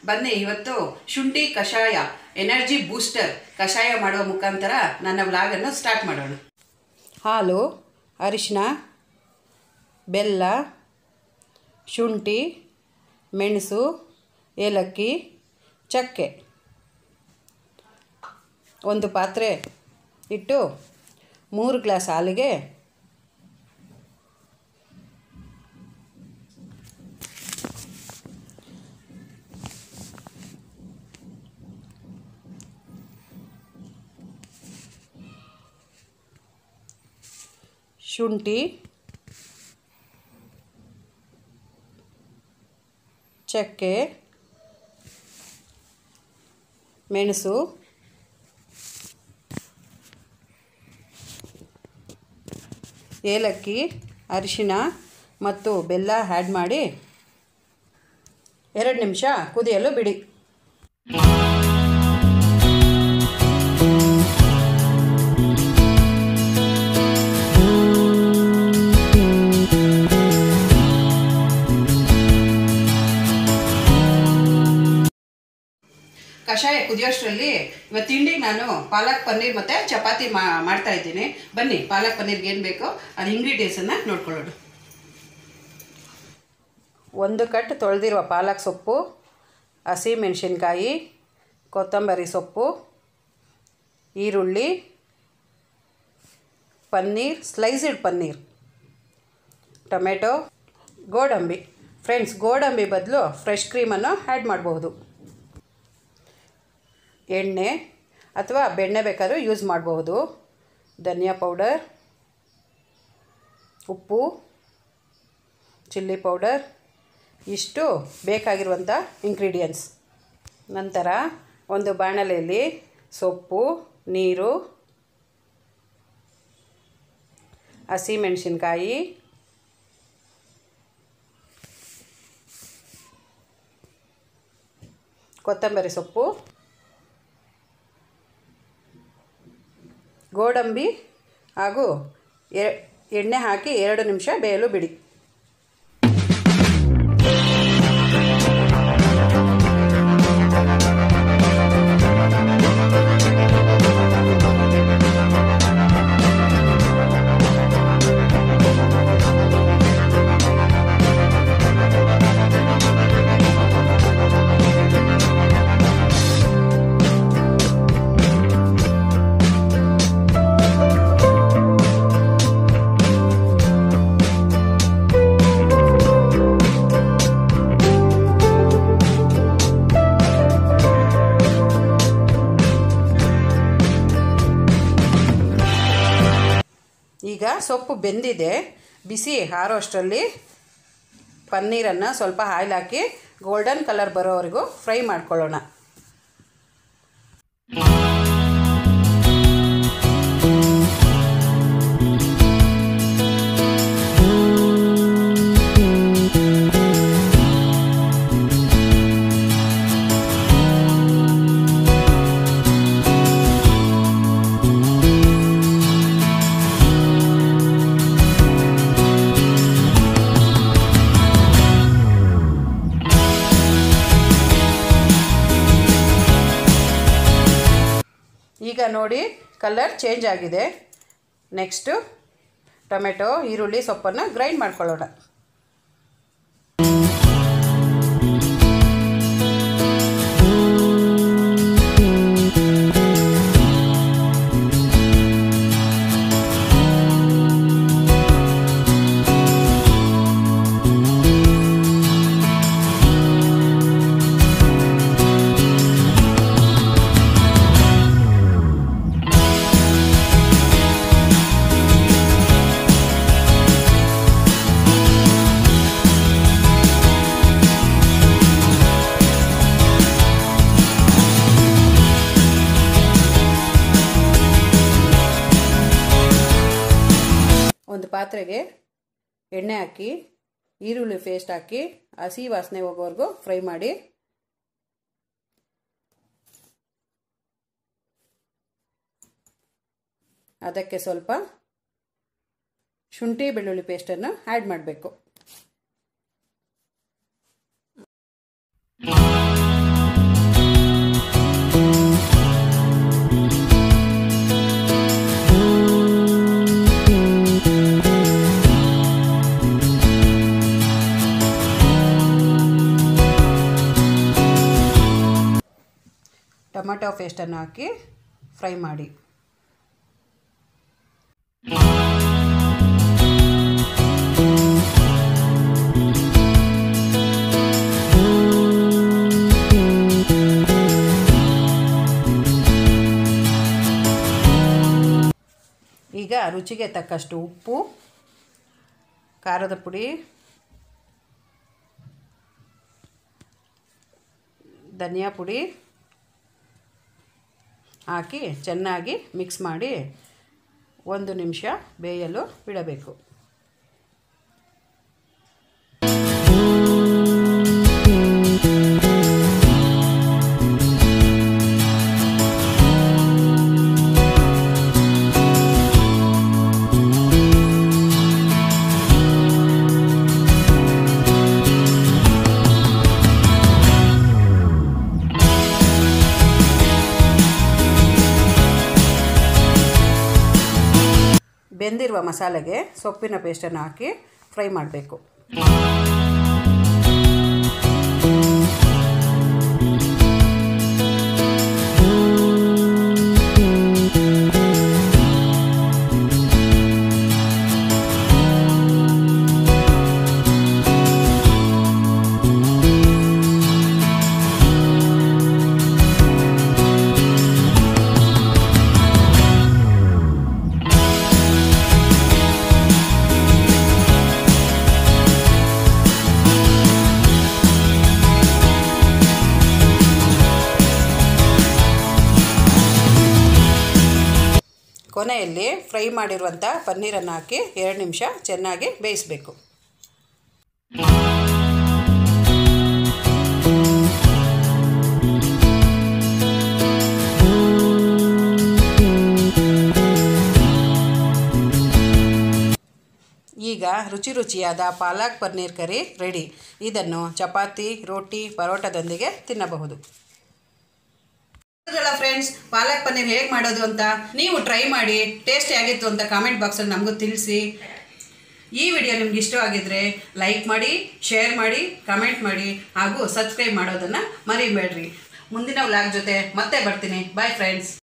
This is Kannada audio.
ಬನ್ನಿ ಇವತ್ತು ಶುಂಠಿ ಕಷಾಯ ಎನರ್ಜಿ ಬೂಸ್ಟರ್ ಕಷಾಯ ಮಾಡುವ ಮುಖಾಂತರ ನನ್ನ ವ್ಲಾಗನ್ನು ಸ್ಟಾರ್ಟ್ ಮಾಡೋಣ ಹಾಲು ಅರಿಶಿನ ಬೆಲ್ಲ ಶುಂಠಿ ಮೆಣಸು ಏಲಕ್ಕಿ ಚಕ್ಕೆ ಒಂದು ಪಾತ್ರೆ ಇಟ್ಟು ಮೂರು ಗ್ಲಾಸ್ ಹಾಲಿಗೆ ಶುಂಠಿ ಚಕ್ಕೆ ಮೆಣಸು ಏಲಕ್ಕಿ ಅರಿಶಿನ ಮತ್ತು ಬೆಲ್ಲ ಆ್ಯಡ್ ಮಾಡಿ ಎರಡು ನಿಮಿಷ ಕುದಿಯಲು ಬಿಡಿ ಕಷಾಯ ಕುದಿಯೋಷ್ಟರಲ್ಲಿ ಇವತ್ತು ತಿಂಡಿಗೆ ನಾನು ಪಾಲಕ್ ಪನ್ನೀರ್ ಮತ್ತು ಚಪಾತಿ ಮಾ ಮಾಡ್ತಾ ಇದ್ದೀನಿ ಬನ್ನಿ ಪಾಲಕ್ ಪನ್ನೀರ್ಗೆ ಏನು ಬೇಕೋ ಅದು ಇಂಗ್ರೀಡಿಯೆಂಟ್ಸನ್ನು ನೋಡ್ಕೊಳ್ಳೋಣ ಒಂದು ಕಟ್ ತೊಳೆದಿರುವ ಪಾಲಕ್ ಸೊಪ್ಪು ಹಸಿ ಮೆಣಸಿನ್ಕಾಯಿ ಕೊತ್ತಂಬರಿ ಸೊಪ್ಪು ಈರುಳ್ಳಿ ಪನ್ನೀರ್ ಸ್ಲೈಸ್ಡ್ ಪನ್ನೀರ್ ಟೊಮೆಟೊ ಗೋಡಂಬಿ ಫ್ರೆಂಡ್ಸ್ ಗೋಡಂಬಿ ಬದಲು ಫ್ರೆಶ್ ಕ್ರೀಮನ್ನು ಆ್ಯಡ್ ಮಾಡಬಹುದು ಎಣ್ಣೆ ಅಥವಾ ಬೆಣ್ಣೆ ಬೇಕಾದರೂ ಯೂಸ್ ಮಾಡಬಹುದು ಧನಿಯಾ ಪೌಡರ್ ಉಪ್ಪು ಚಿಲ್ಲಿ ಪೌಡರ್ ಇಷ್ಟು ಬೇಕಾಗಿರುವಂಥ ಇಂಗ್ರೀಡಿಯೆಂಟ್ಸ್ ನಂತರ ಒಂದು ಬಾಣಲೆಯಲ್ಲಿ ಸೊಪ್ಪು ನೀರು ಹಸಿಮೆಣಸಿನ್ಕಾಯಿ ಕೊತ್ತಂಬರಿ ಸೊಪ್ಪು ಗೋಡಂಬಿ ಹಾಗೂ ಎ ಎಣ್ಣೆ ಹಾಕಿ ಎರಡು ನಿಮಿಷ ಬೇಯಲು ಬಿಡಿ ಈಗ ಸೊಪ್ಪು ಬೆಂದಿದೆ ಬಿಸಿ ಆರೋಷ್ಟರಲ್ಲಿ ಪನ್ನೀರನ್ನು ಸ್ವಲ್ಪ ಆಯಿಲ್ ಹಾಕಿ ಗೋಲ್ಡನ್ ಕಲರ್ ಬರೋವರೆಗೂ ಫ್ರೈ ಮಾಡ್ಕೊಳ್ಳೋಣ ಈಗ ನೋಡಿ ಕಲರ್ ಚೇಂಜ್ ಆಗಿದೆ ನೆಕ್ಸ್ಟು ಟೊಮೆಟೊ ಈರುಳ್ಳಿ ಸೊಪ್ಪನ್ನು ಗ್ರೈಂಡ್ ಮಾಡ್ಕೊಳ್ಳೋಣ ಒಂದು ಪಾತ್ರೆಗೆ ಎಣ್ಣೆ ಹಾಕಿ ಈರುಳ್ಳಿ ಪೇಸ್ಟ್ ಹಾಕಿ ಹಸಿ ವಾಸನೆ ಹೋಗೋವರೆಗೂ ಫ್ರೈ ಮಾಡಿ ಅದಕ್ಕೆ ಸ್ವಲ್ಪ ಶುಂಠಿ ಬೆಳ್ಳುಳ್ಳಿ ಪೇಸ್ಟನ್ನು ಆ್ಯಡ್ ಮಾಡಬೇಕು ಪೇಸ್ಟನ್ನು ಹಾಕಿ ಫ್ರೈ ಮಾಡಿ ಈಗ ರುಚಿಗೆ ತಕ್ಕಷ್ಟು ಉಪ್ಪು ಖಾರದ ಪುಡಿ ಧನಿಯಾ ಪುಡಿ ಹಾಕಿ ಚೆನ್ನಾಗಿ ಮಿಕ್ಸ್ ಮಾಡಿ ಒಂದು ನಿಮಿಷ ಬೇಯಲು ಬಿಡಬೇಕು ಬೆಂದಿರುವ ಮಸಾಲೆಗೆ ಸೊಪ್ಪಿನ ಪೇಸ್ಟನ್ನು ಹಾಕಿ ಫ್ರೈ ಮಾಡಬೇಕು ಕೊನೆಯಲ್ಲಿ ಫ್ರೈ ಮಾಡಿರುವಂಥ ಪನ್ನೀರನ್ನು ಹಾಕಿ ಎರಡು ನಿಮಿಷ ಚೆನ್ನಾಗಿ ಬೇಯಿಸಬೇಕು ಈಗ ರುಚಿ ರುಚಿಯಾದ ಪಾಲಕ್ ಪನ್ನೀರ್ ಕರಿ ರೆಡಿ ಇದನ್ನು ಚಪಾತಿ ರೋಟಿ ಪರೋಟದೊಂದಿಗೆ ತಿನ್ನಬಹುದು ಫ್ರೆಂಡ್ಸ್ ಪಾಲಕ್ ಪನ್ನೀರ್ ಹೇಗೆ ಮಾಡೋದು ಅಂತ ನೀವು ಟ್ರೈ ಮಾಡಿ ಟೇಸ್ಟಿ ಆಗಿತ್ತು ಅಂತ ಕಾಮೆಂಟ್ ಬಾಕ್ಸಲ್ಲಿ ನಮಗೂ ತಿಳಿಸಿ ಈ ವಿಡಿಯೋ ನಿಮ್ಗೆ ಇಷ್ಟವಾಗಿದ್ದರೆ ಲೈಕ್ ಮಾಡಿ ಶೇರ್ ಮಾಡಿ ಕಮೆಂಟ್ ಮಾಡಿ ಹಾಗೂ ಸಬ್ಸ್ಕ್ರೈಬ್ ಮಾಡೋದನ್ನು ಮರಿಬೇಡ್ರಿ ಮುಂದಿನ ವ್ಲಾಗ್ ಜೊತೆ ಮತ್ತೆ ಬರ್ತೀನಿ ಬಾಯ್ ಫ್ರೆಂಡ್ಸ್